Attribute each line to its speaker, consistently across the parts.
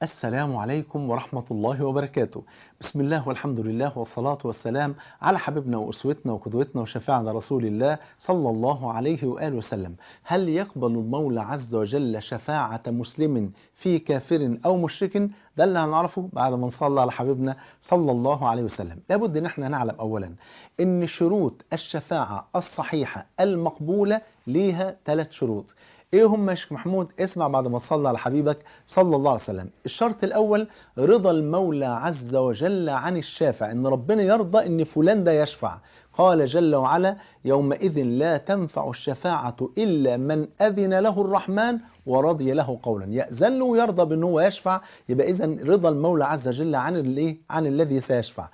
Speaker 1: السلام عليكم ورحمة الله وبركاته بسم الله والحمد لله والصلاة والسلام على حبيبنا وأسوتنا وقدوتنا وشفاعنا رسول الله صلى الله عليه وآله وسلم هل يقبل المولى عز وجل شفاعة مسلم في كافر أو مشرك ده اللي هنعرفه بعد ما نصلي على حبيبنا صلى الله عليه وسلم لابد ان احنا نعلم اولا ان شروط الشفاعة الصحيحة المقبولة ليها ثلاث شروط ايه هم يا شيخ محمود اسمع بعد ما تصلي على حبيبك صلى الله عليه وسلم الشرط الاول رضا المولى عز وجل عن الشافع ان ربنا يرضى ان فلان ده يشفع قال جل وعلا يومئذ لا تنفع الشفاعة إلا من أذن له الرحمن ورضي له قولا يأذن له ويرضى بأنه هو يشفع يبقى إذا رضا المولى عز وجل عن الايه عن الذي سيشفع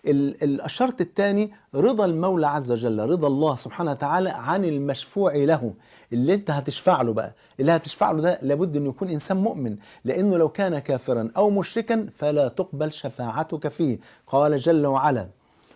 Speaker 1: الشرط الثاني رضا المولى عز وجل رضا الله سبحانه وتعالى عن المشفوع له اللي انت هتشفع له بقى اللي هتشفع له ده لابد انه يكون انسان مؤمن لانه لو كان كافرا او مشركا فلا تقبل شفاعتك فيه قال جل وعلا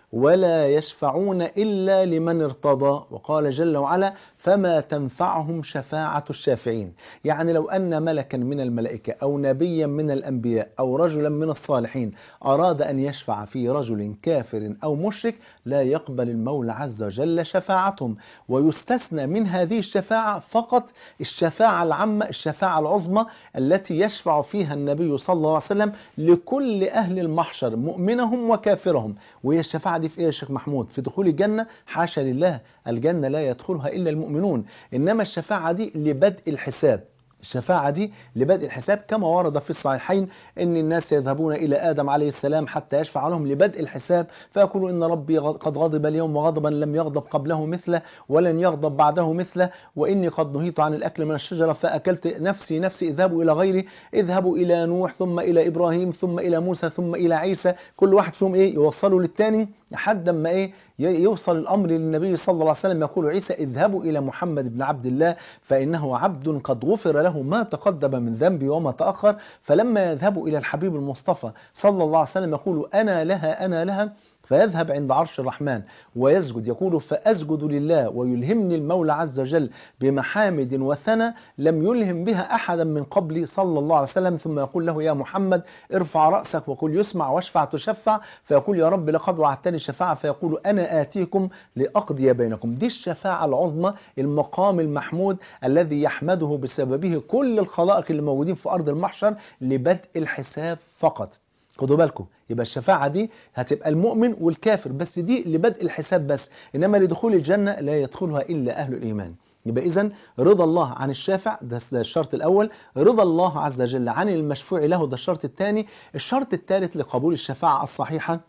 Speaker 1: ولا يشفعون إلا لمن ارتضى وقال جل وعلا فما تنفعهم شفاعة الشافعين يعني لو أن ملكا من الملائكة أو نبيا من الأنبياء أو رجلا من الصالحين أراد أن يشفع في رجل كافر أو مشرك لا يقبل المولى عز وجل شفاعتهم ويستثنى من هذه الشفاعة فقط الشفاعة العامة الشفاعة العظمى التي يشفع فيها النبي صلى الله عليه وسلم لكل أهل المحشر مؤمنهم وكافرهم وهي الشفاعة دي في إيه يا شيخ محمود في دخول الجنة حاشا لله الجنة لا يدخلها إلا المؤمنون إنما الشفاعة دي لبدء الحساب الشفاعة دي لبدء الحساب كما ورد في الصحيحين أن الناس يذهبون إلى آدم عليه السلام حتى يشفع لهم لبدء الحساب فيقولوا إن ربي قد غضب اليوم غضبا لم يغضب قبله مثله ولن يغضب بعده مثله وإني قد نهيت عن الأكل من الشجرة فأكلت نفسي نفسي اذهبوا إلى غيري اذهبوا إلى نوح ثم إلى إبراهيم ثم إلى موسى ثم إلى عيسى كل واحد فيهم إيه يوصلوا للتاني لحد ما إيه يوصل الأمر للنبي صلى الله عليه وسلم يقول عيسى اذهبوا إلى محمد بن عبد الله فإنه عبد قد غفر له ما تقدم من ذنبي وما تأخر فلما يذهبوا إلى الحبيب المصطفى صلى الله عليه وسلم يقول أنا لها أنا لها فيذهب عند عرش الرحمن ويسجد يقول فأسجد لله ويلهمني المولى عز وجل بمحامد وثنى لم يلهم بها أحدا من قبلي صلى الله عليه وسلم ثم يقول له يا محمد ارفع رأسك وقل يسمع واشفع تشفع فيقول يا رب لقد وعدتني شفاعة فيقول أنا آتيكم لأقضي بينكم دي الشفاعة العظمى المقام المحمود الذي يحمده بسببه كل الخلائق اللي موجودين في أرض المحشر لبدء الحساب فقط خدوا بالكم يبقى الشفاعة دي هتبقى المؤمن والكافر بس دي لبدء الحساب بس إنما لدخول الجنة لا يدخلها إلا أهل الإيمان يبقى إذا رضا الله عن الشافع ده الشرط الأول رضا الله عز وجل عن المشفوع له ده الشرط الثاني الشرط الثالث لقبول الشفاعة الصحيحة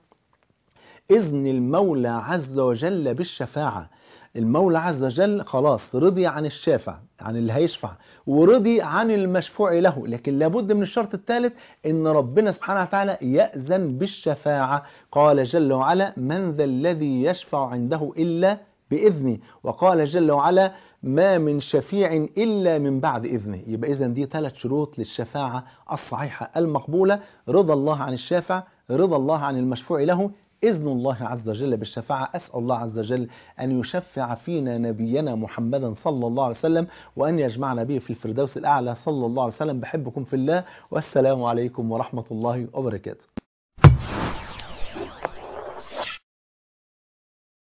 Speaker 1: إذن المولى عز وجل بالشفاعة المولى عز وجل خلاص رضي عن الشافع عن اللي هيشفع ورضي عن المشفوع له لكن لابد من الشرط الثالث ان ربنا سبحانه وتعالى يأذن بالشفاعة قال جل وعلا من ذا الذي يشفع عنده إلا بإذنه وقال جل وعلا ما من شفيع إلا من بعد إذنه يبقى إذن دي ثلاث شروط للشفاعة الصحيحة المقبولة رضا الله عن الشافع رضا الله عن المشفوع له إذن الله عز وجل بالشفاعة أسأل الله عز وجل أن يشفع فينا نبينا محمدا صلى الله عليه وسلم وأن يجمعنا به في الفردوس الأعلى صلى الله عليه وسلم بحبكم في الله والسلام عليكم ورحمة الله وبركاته